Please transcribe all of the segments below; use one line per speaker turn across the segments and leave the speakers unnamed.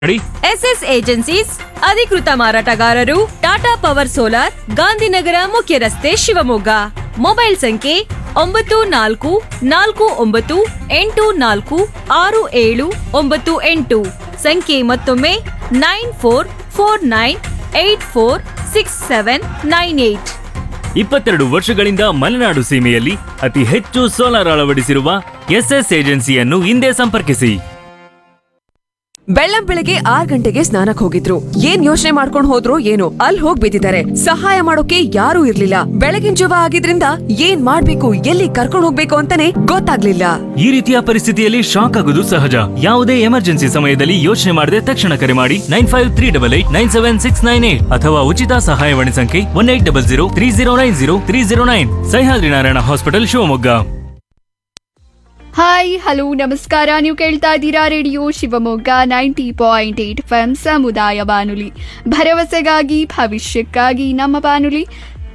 ಮಾಡಿ
S S agencies ಅಧಿಕೃತ ಮಾರಾಟಗಾರರು ಟಾಟಾ ಪವರ್ ಸೋಲಾರ್ ಗಾಂಧಿನಗರ ಮುಖ್ಯ ರಸ್ತೆ ಶಿವಮೊಗ್ಗ ಮೊಬೈಲ್ ಸಂಖ್ಯೆ ಒಂಬತ್ತು ನಾಲ್ಕು ನಾಲ್ಕು ಒಂಬತ್ತು ಎಂಟು ನಾಲ್ಕು ಆರು ಏಳು ಒಂಬತ್ತು ಎಂಟು ಸಂಖ್ಯೆ ಮತ್ತೊಮ್ಮೆ nine four four nine eight four six seven nine eight
ಇಪ್ಪತ್ತೆರಡು ವರ್ಷಗಳಿಂದ ಮಲೆನಾಡು ಸೀಮೆಯಲ್ಲಿ ಅತಿ ಹೆಚ್ಚು ಸೋಲಾರ್ ಅಳವಡಿಸಿರುವ ಎಸ್ಎಸ್ ಏಜೆನ್ಸಿಯನ್ನು ಹಿಂದೆ ಸಂಪರ್ಕಿಸಿ
ಬೆಳ್ಳಂ ಬೆಳಗ್ಗೆ ಆರ್ ಗಂಟೆಗೆ ಸ್ನಾನಕ್ ಹೋಗಿದ್ರು ಏನ್ ಯೋಚನೆ ಮಾಡ್ಕೊಂಡ್ ಹೋದ್ರು ಏನೋ ಅಲ್ಲಿ ಹೋಗ್ ಬಿದ್ದಿದ್ದಾರೆ ಸಹಾಯ ಮಾಡೋಕೆ ಯಾರೂ ಇರ್ಲಿಲ್ಲ ಬೆಳಗಿನ ಜವ ಆಗಿದ್ರಿಂದ ಏನ್ ಮಾಡ್ಬೇಕು ಎಲ್ಲಿ ಕರ್ಕೊಂಡ್ ಹೋಗ್ಬೇಕು ಅಂತಾನೆ ಗೊತ್ತಾಗ್ಲಿಲ್ಲ
ಈ ರೀತಿಯ ಪರಿಸ್ಥಿತಿಯಲ್ಲಿ ಶಾಕ್ ಆಗುವುದು ಸಹಜ ಯಾವುದೇ ಎಮರ್ಜೆನ್ಸಿ ಸಮಯದಲ್ಲಿ ಯೋಚನೆ ಮಾಡದೆ ತಕ್ಷಣ ಕರೆ ಮಾಡಿ nine five three double eight nine seven six nine eight ಅಥವಾ ಉಚಿತ ಸಹಾಯವಾಣಿ ಸಂಖ್ಯೆ one eight double zero three zero nine zero three zero nine Sahyadri Narayana hospital Shivamogga
hi hello ನಮಸ್ಕಾರ ನೀವು ಕೇಳ್ತಾ ಇದ್ದೀರಾ radio Shivamogga ninety point eight F M ಸಮುದಾಯ ಬಾನುಲಿ ಭರವಸೆಗಾಗಿ ಭವಿಷ್ಯಕ್ಕಾಗಿ ನಮ್ಮ ಬಾನುಲಿ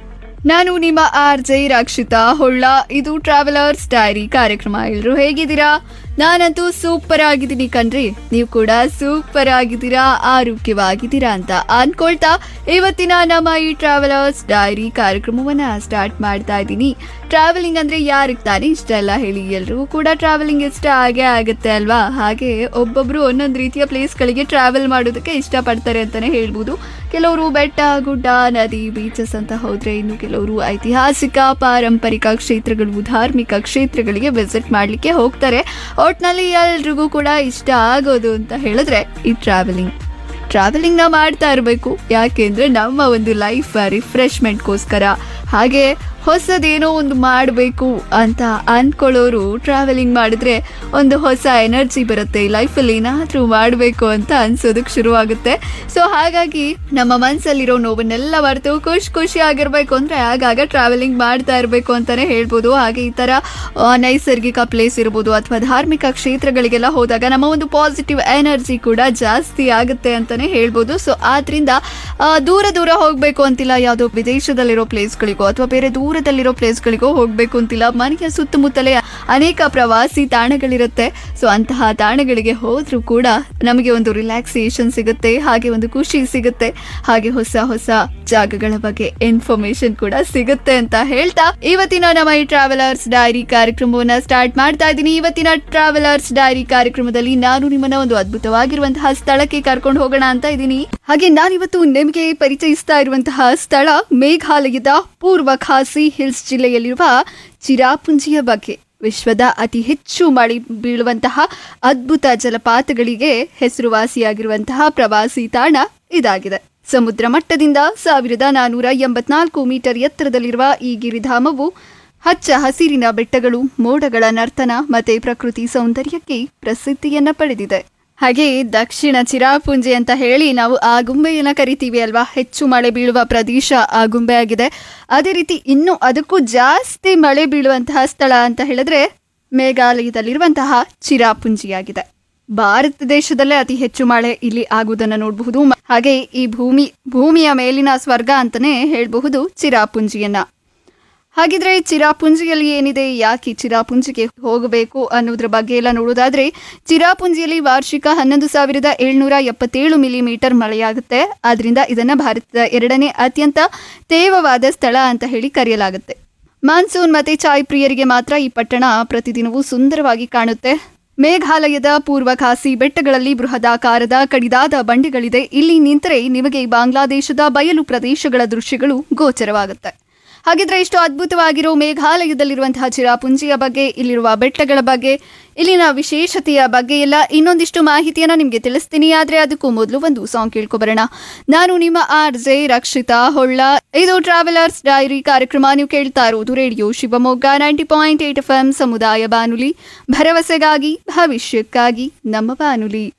ನಾನು ನಿಮ್ಮ ಆರ್ ಜೆ ರಕ್ಷಿತಾ ಹೊಳ್ಳ ಇದು ಟ್ರಾವೆಲರ್ಸ್ ಡೈರಿ ಕಾರ್ಯಕ್ರಮ ಎಲ್ಲರೂ ಹೇಗಿದ್ದೀರಾ ನಾನಂತೂ ಸೂಪರ್ ಆಗಿದ್ದೀನಿ ಕಣ್ರಿ ನೀವು ಕೂಡ ಸೂಪರ್ ಆಗಿದ್ದೀರಾ ಆರೋಗ್ಯವಾಗಿದ್ದೀರಾ ಅಂತ ಅನ್ಕೊಳ್ತಾ ಇವತ್ತಿನ ನಮ್ಮ ಈ ಟ್ರಾವೆಲರ್ಸ್ ಡೈರಿ ಕಾರ್ಯಕ್ರಮವನ್ನ ಸ್ಟಾರ್ಟ್ ಮಾಡ್ತಾ ಇದ್ದೀನಿ ಟ್ರಾವೆಲಿಂಗ್ ಅಂದ್ರೆ ಯಾರಿಗೆ ತಾನೇ ಇಷ್ಟ ಇಲ್ಲ ಹೇಳಿ ಎಲ್ರಿಗೂ ಕೂಡ ಟ್ರಾವೆಲಿಂಗ್ ಇಷ್ಟ ಆಗೇ ಆಗುತ್ತೆ ಅಲ್ವಾ ಹಾಗೆ ಒಬ್ಬೊಬ್ರು ಒಂದೊಂದು ರೀತಿಯ ಪ್ಲೇಸ್ಗಳಿಗೆ ಟ್ರಾವೆಲ್ ಮಾಡೋದಕ್ಕೆ ಇಷ್ಟಪಡ್ತಾರೆ ಅಂತಾನೆ ಹೇಳ್ಬೋದು ಕೆಲವರು ಬೆಟ್ಟ ಗುಡ್ಡ ನದಿ ಬೀಚಸ್ ಅಂತ ಹೋದ್ರೆ ಇನ್ನು ಕೆಲವರು ಐತಿಹಾಸಿಕ ಪಾರಂಪರಿಕ ಕ್ಷೇತ್ರಗಳು ಧಾರ್ಮಿಕ ಕ್ಷೇತ್ರಗಳಿಗೆ ವಿಸಿಟ್ ಮಾಡಲಿಕ್ಕೆ ಹೋಗ್ತಾರೆ ಒಟ್ನಲ್ಲಿ ಎಲ್ರಿಗೂ ಕೂಡ ಇಷ್ಟ ಆಗೋದು ಅಂತ ಹೇಳಿದ್ರೆ ಈ ಟ್ರಾವೆಲಿಂಗ್ ಟ್ರಾವೆಲಿಂಗ್ನ ಮಾಡ್ತಾ ಇರಬೇಕು ಯಾಕೆಂದ್ರೆ ನಮ್ಮ ಒಂದು ಲೈಫ್ ರಿಫ್ರೆಶ್ಮೆಂಟ್ಗೋಸ್ಕರ ಹಾಗೆ ಹೊಸದೇನೋ ಒಂದು ಮಾಡಬೇಕು ಅಂತ ಅನ್ಕೊಳ್ಳೋರು ಟ್ರಾವೆಲಿಂಗ್ ಮಾಡಿದ್ರೆ ಒಂದು ಹೊಸ ಎನರ್ಜಿ ಬರುತ್ತೆ ಲೈಫಲ್ಲಿ ಏನಾದರೂ ಮಾಡಬೇಕು ಅಂತ ಅನ್ಸೋದಕ್ಕೆ ಶುರುವಾಗುತ್ತೆ ಸೊ ಹಾಗಾಗಿ ನಮ್ಮ ಮನಸ್ಸಲ್ಲಿರೋ ನೋವನ್ನೆಲ್ಲ ಮರೆತು ಖುಷಿ ಖುಷಿ ಆಗಿರ್ಬೇಕು ಅಂದರೆ ಆಗಾಗ ಟ್ರಾವೆಲಿಂಗ್ ಮಾಡ್ತಾ ಇರಬೇಕು ಅಂತಲೇ ಹೇಳ್ಬೋದು ಹಾಗೆ ಈ ಥರ ಆ, ನೈಸರ್ಗಿಕ ಪ್ಲೇಸ್ ಇರ್ಬೋದು ಅಥವಾ ಧಾರ್ಮಿಕ ಕ್ಷೇತ್ರಗಳಿಗೆಲ್ಲ ಹೋದಾಗ ನಮ್ಮ ಒಂದು ಪಾಸಿಟಿವ್ ಎನರ್ಜಿ ಕೂಡ ಜಾಸ್ತಿ ಆಗುತ್ತೆ ಅಂತಲೇ ಹೇಳ್ಬೋದು ಸೊ ಆದ್ರಿಂದ ಆ, ದೂರ ದೂರ ಹೋಗಬೇಕು ಅಂತಿಲ್ಲ ಯಾವುದೋ ವಿದೇಶದಲ್ಲಿರೋ ಪ್ಲೇಸ್ಗಳಿಗೋ ಅಥವಾ ಬೇರೆ ದೂರದಲ್ಲಿರೋ ಪ್ಲೇಸ್ಗಳಿಗೋ ಹೋಗಬೇಕು ಅಂತಿಲ್ಲ ಮನೆಯ ಸುತ್ತಮುತ್ತಲೇ ಅನೇಕ ಪ್ರವಾಸಿ ತಾಣಗಳಿರುತ್ತೆ ಸೊ ಅಂತಹ ತಾಣಗಳಿಗೆ ಹೋದ್ರೂ ಕೂಡ ನಮಗೆ ಒಂದು ರಿಲ್ಯಾಕ್ಸೇಷನ್ ಸಿಗುತ್ತೆ ಹಾಗೆ ಒಂದು ಖುಷಿ ಸಿಗುತ್ತೆ ಹಾಗೆ ಹೊಸ ಹೊಸ ಜಾಗಗಳ ಬಗ್ಗೆ ಇನ್ಫಾರ್ಮೇಶನ್ ಕೂಡ ಸಿಗುತ್ತೆ ಅಂತ ಹೇಳ್ತಾ ಇವತ್ತಿನ ನಮ್ಮ ಈ ಟ್ರಾವೆಲರ್ಸ್ ಡೈರಿ ಕಾರ್ಯಕ್ರಮವನ್ನ ಸ್ಟಾರ್ಟ್ ಮಾಡ್ತಾ ಇದ್ದೀನಿ ಇವತ್ತಿನ ಟ್ರಾವೆಲರ್ಸ್ ಡೈರಿ ಕಾರ್ಯಕ್ರಮದಲ್ಲಿ ನಾನು ನಿಮ್ಮನ್ನ ಒಂದು ಅದ್ಭುತವಾಗಿರುವಂತಹ ಸ್ಥಳಕ್ಕೆ ಕರ್ಕೊಂಡು ಹೋಗೋಣ ಅಂತ ಇದ್ದೀನಿ ಹಾಗೆ ನಾನಿವತ್ತು ನಿಮಗೆ ಪರಿಚಯಿಸ್ತಾ ಇರುವಂತಹ ಸ್ಥಳ ಮೇಘಾಲಯದ ಪೂರ್ವ ಖಾಸಿ ಹಿಲ್ಸ್ ಜಿಲ್ಲೆಯಲ್ಲಿರುವ ಚಿರಾಪುಂಜಿಯ ಬಗ್ಗೆ ವಿಶ್ವದ ಅತಿ ಹೆಚ್ಚು ಮಳೆ ಬೀಳುವಂತಹ ಅದ್ಭುತ ಜಲಪಾತಗಳಿಗೆ ಹೆಸರುವಾಸಿಯಾಗಿರುವಂತಹ ಪ್ರವಾಸಿ ತಾಣ ಇದಾಗಿದೆ ಸಮುದ್ರ ಮಟ್ಟದಿಂದ ಸಾವಿರದ ನಾನೂರ ಎಂಬತ್ನಾಲ್ಕು ಮೀಟರ್ ಎತ್ತರದಲ್ಲಿರುವ ಈ ಗಿರಿಧಾಮವು ಹಚ್ಚ ಹಸಿರಿನ ಬೆಟ್ಟಗಳು ಮೋಡಗಳ ನರ್ತನ ಮತ್ತೆ ಪ್ರಕೃತಿ ಸೌಂದರ್ಯಕ್ಕೆ ಪ್ರಸಿದ್ಧಿಯನ್ನ ಪಡೆದಿದೆ ಹಾಗೆ ದಕ್ಷಿಣ ಚಿರಾಪುಂಜಿ ಅಂತ ಹೇಳಿ ನಾವು ಆಗುಂಬೆಯನ್ನ ಕರಿತೀವಿ ಅಲ್ವಾ ಹೆಚ್ಚು ಮಳೆ ಬೀಳುವ ಪ್ರದೇಶ ಆಗುಂಬೆ ಆಗಿದೆ ಅದೇ ರೀತಿ ಇನ್ನು ಅದಕ್ಕೂ ಜಾಸ್ತಿ ಮಳೆ ಬೀಳುವಂತಹ ಸ್ಥಳ ಅಂತ ಹೇಳಿದ್ರೆ ಮೇಘಾಲಯದಲ್ಲಿರುವಂತಹ ಚಿರಾಪುಂಜಿಯಾಗಿದೆ ಭಾರತ ದೇಶದಲ್ಲೇ ಅತಿ ಹೆಚ್ಚು ಮಳೆ ಇಲ್ಲಿ ಆಗುವುದನ್ನ ನೋಡಬಹುದು ಮ- ಹಾಗೆ ಈ ಭೂಮಿ ಭೂಮಿಯ ಮೇಲಿನ ಸ್ವರ್ಗ ಅಂತಾನೆ ಹೇಳಬಹುದು ಚಿರಾಪುಂಜಿಯನ್ನ ಹಾಗಿದ್ರೆ ಚಿರಾಪುಂಜಿಯಲ್ಲಿ ಏನಿದೆ ಯಾಕೆ ಚಿರಾಪುಂಜಿಗೆ ಹೋಗಬೇಕು ಅನ್ನೋದ್ರ ಬಗ್ಗೆ ಎಲ್ಲ ನೋಡೋದಾದ್ರೆ ಚಿರಾಪುಂಜಿಯಲ್ಲಿ ವಾರ್ಷಿಕ ಹನ್ನೊಂದು ಸಾವಿರದ ಏಳ್ನೂರ ಎಪ್ಪತ್ತೇಳು ಮಿಲಿಮೀಟರ್ ಮಳೆಯಾಗುತ್ತೆ ಆದ್ರಿಂದ ಇದನ್ನ ಭಾರತದ ಎರಡನೇ ಅತ್ಯಂತ ತೇವವಾದ ಸ್ಥಳ ಅಂತ ಹೇಳಿ ಕರೆಯಲಾಗುತ್ತೆ ಮಾನ್ಸೂನ್ ಮತ್ತೆ ಚಾಯ್ ಪ್ರಿಯರಿಗೆ ಮಾತ್ರ ಈ ಪಟ್ಟಣ ಪ್ರತಿದಿನವೂ ಸುಂದರವಾಗಿ ಕಾಣುತ್ತೆ ಮೇಘಾಲಯದ ಪೂರ್ವ ಖಾಸಿ ಬೆಟ್ಟಗಳಲ್ಲಿ ಬೃಹದಾಕಾರದ ಕಡಿದಾದ ಬಂಡೆಗಳಿದೆ ಇಲ್ಲಿ ನಿಂತರೆ ನಿಮಗೆ ಬಾಂಗ್ಲಾದೇಶದ ಬಯಲು ಪ್ರದೇಶಗಳ ದೃಶ್ಯಗಳು ಗೋಚರವಾಗುತ್ತೆ ಹಾಗಿದ್ರೆ ಇಷ್ಟು ಅದ್ಭುತವಾಗಿರೋ ಮೇಘಾಲಯದಲ್ಲಿರುವಂತಹ ಚಿರಾಪುಂಜಿಯ ಬಗ್ಗೆ ಇಲ್ಲಿರುವ ಬೆಟ್ಟಗಳ ಬಗ್ಗೆ ಇಲ್ಲಿನ ವಿಶೇಷತೆಯ ಬಗ್ಗೆ ಎಲ್ಲ ಇನ್ನೊಂದಿಷ್ಟು ಮಾಹಿತಿಯನ್ನ ನಿಮಗೆ ತಿಳಿಸ್ತೀನಿ ಆದ್ರೆ ಅದಕ್ಕೂ ಮೊದಲು ಒಂದು ಸಾಂಗ್ ಕೇಳ್ಕೊಬರೋಣ ನಾನು ನಿಮ್ಮ ಆರ್ ಜೆ ರಕ್ಷಿತಾ ಹೊಳ್ಳ ಇದು ಟ್ರಾವೆಲರ್ಸ್ ಡೈರಿ ಕಾರ್ಯಕ್ರಮ ನೀವು ಕೇಳ್ತಾ ಇರೋದು radio Shivamogga ninety point eight F M ಸಮುದಾಯ ಬಾನುಲಿ ಭರವಸೆಗಾಗಿ ಭವಿಷ್ಯಕ್ಕಾಗಿ ನಮ್ಮ ಬಾನುಲಿ